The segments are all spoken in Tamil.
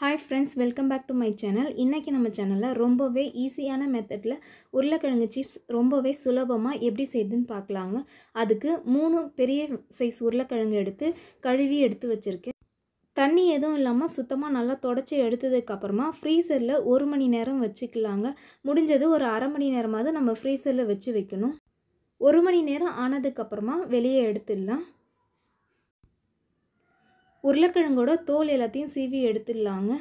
hi friends welcome back to my channel இன்றைக்கி நம்ம சேனலில் ரொம்பவே ஈஸியான மெத்தடில் உருளைக்கிழங்கு சிப்ஸ் ரொம்பவே சுலபமாக எப்படி செய்யுதுன்னு பார்க்கலாங்க அதுக்கு மூணு பெரிய சைஸ் உருளைக்கிழங்கு எடுத்து கழுவி எடுத்து வச்சுருக்கேன் தண்ணி எதுவும் இல்லாமல் சுத்தமாக நல்லா தொடச்சி எடுத்ததுக்கப்புறமா ஃப்ரீசரில் ஒரு மணி நேரம் வச்சுக்கலாங்க முடிஞ்சது ஒரு அரை மணி நேரமாவது நம்ம ஃப்ரீசரில் வச்சு வைக்கணும் ஒரு மணி நேரம் ஆனதுக்கப்புறமா வெளியே எடுத்துடலாம் உருளைக்கிழங்கோட தோல் எல்லாத்தையும் சீவி எடுத்துடலாங்க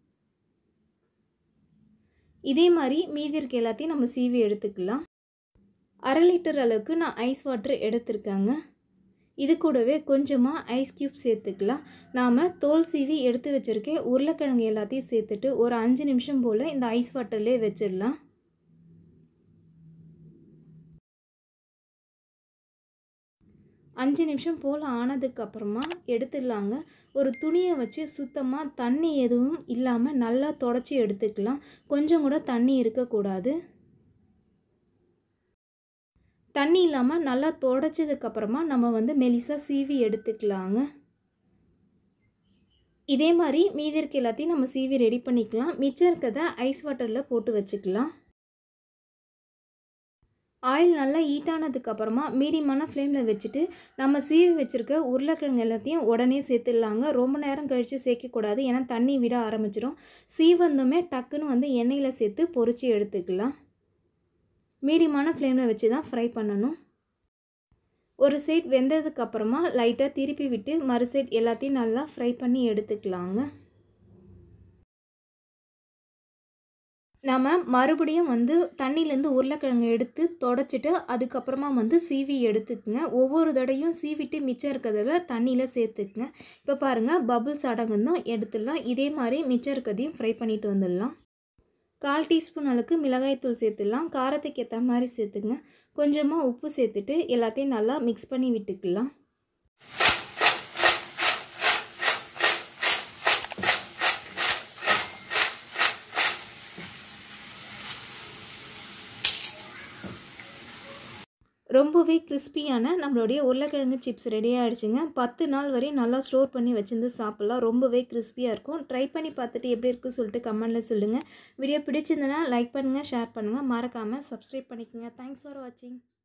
இதே மாதிரி மீதி இருக்க எல்லாத்தையும் நம்ம சீவி எடுத்துக்கலாம் அரை லிட்டர் அளவுக்கு நான் ஐஸ் வாட்டர் எடுத்திருக்கேங்க இது கூடவே கொஞ்சமாக ஐஸ் க்யூப் சேர்த்துக்கலாம் நாம் தோல் சீவி எடுத்து வச்சுருக்க உருளைக்கிழங்கு எல்லாத்தையும் சேர்த்துட்டு ஒரு அஞ்சு நிமிஷம் போல் இந்த ஐஸ் வாட்டர்லேயே வச்சிடலாம் அஞ்சு நிமிஷம் போல் ஆனதுக்கப்புறமா எடுத்துடலாங்க ஒரு துணியை வச்சு சுத்தமாக தண்ணி எதுவும் இல்லாமல் நல்லா தொடச்சி எடுத்துக்கலாம் கொஞ்சம் கூட தண்ணி இருக்கக்கூடாது தண்ணி இல்லாமல் நல்லா தொடச்சதுக்கப்புறமா நம்ம வந்து மெலிசாக சீவி எடுத்துக்கலாங்க இதே மாதிரி மீதி இருக்க எல்லாத்தையும் நம்ம சீவி ரெடி பண்ணிக்கலாம் மிச்சம் இருக்கிறத ஐஸ் வாட்டரில் போட்டு வச்சுக்கலாம் ஆயில் நல்லா ஹீட் ஆனதுக்கப்புறமா மீடியமான ஃப்ளேமில் வச்சுட்டு நம்ம சீவி வச்சுருக்க உருளைக்கிழங்கு எல்லாத்தையும் உடனே சேர்த்துடலாங்க ரொம்ப நேரம் கழித்து சேர்க்கக்கூடாது ஏன்னா தண்ணி விட ஆரம்பிச்சிடும் சீவந்தமே டக்குன்னு வந்து எண்ணெயில் சேர்த்து பொறிச்சு எடுத்துக்கலாம் மீடியமான ஃப்ளேமில் வச்சு தான் ஃப்ரை பண்ணணும் ஒரு சைட் வெந்ததுக்கப்புறமா லைட்டாக திருப்பி விட்டு மறு சைட் எல்லாத்தையும் நல்லா ஃப்ரை பண்ணி எடுத்துக்கலாங்க நம்ம மறுபடியும் வந்து தண்ணியிலேருந்து உருளைக்கிழங்கு எடுத்து தொடச்சிட்டு அதுக்கப்புறமா வந்து சீவி எடுத்துக்குங்க ஒவ்வொரு தடையும் சீவிட்டு மிச்சம் இருக்கிறதுல தண்ணியில் சேர்த்துக்குங்க இப்போ பாருங்கள் பபுள்ஸ் அடங்குந்தும் எடுத்துடலாம் இதே மாதிரி மிச்சம் இருக்கிறதையும் ஃப்ரை பண்ணிட்டு வந்துடலாம் கால் டீஸ்பூன் அளவுக்கு மிளகாய்த்தூள் சேர்த்துடலாம் காரத்துக்கு ஏற்ற மாதிரி சேர்த்துக்குங்க கொஞ்சமாக உப்பு சேர்த்துட்டு எல்லாத்தையும் நல்லா மிக்ஸ் பண்ணி விட்டுக்கலாம் ரொம்பவே கிறிஸ்பியான நம்மளுடைய உருளைக்கிழங்கு சிப்ஸ் ரெடி ஆகிடுச்சுங்க பத்து நாள் வரையும் நல்லா ஸ்டோர் பண்ணி வச்சுருந்து சாப்பிட்லாம் ரொம்பவே கிறிஸ்பியாக இருக்கும் ட்ரை பண்ணி பார்த்துட்டு எப்படி இருக்குன்னு சொல்லிட்டு கமெண்டில் சொல்லுங்கள் வீடியோ பிடிச்சிருந்தனா லைக் பண்ணுங்கள் ஷேர் பண்ணுங்கள் மறக்காமல் சப்ஸ்கிரைப் பண்ணிக்கோங்க தேங்க்ஸ் ஃபார் வாட்சிங்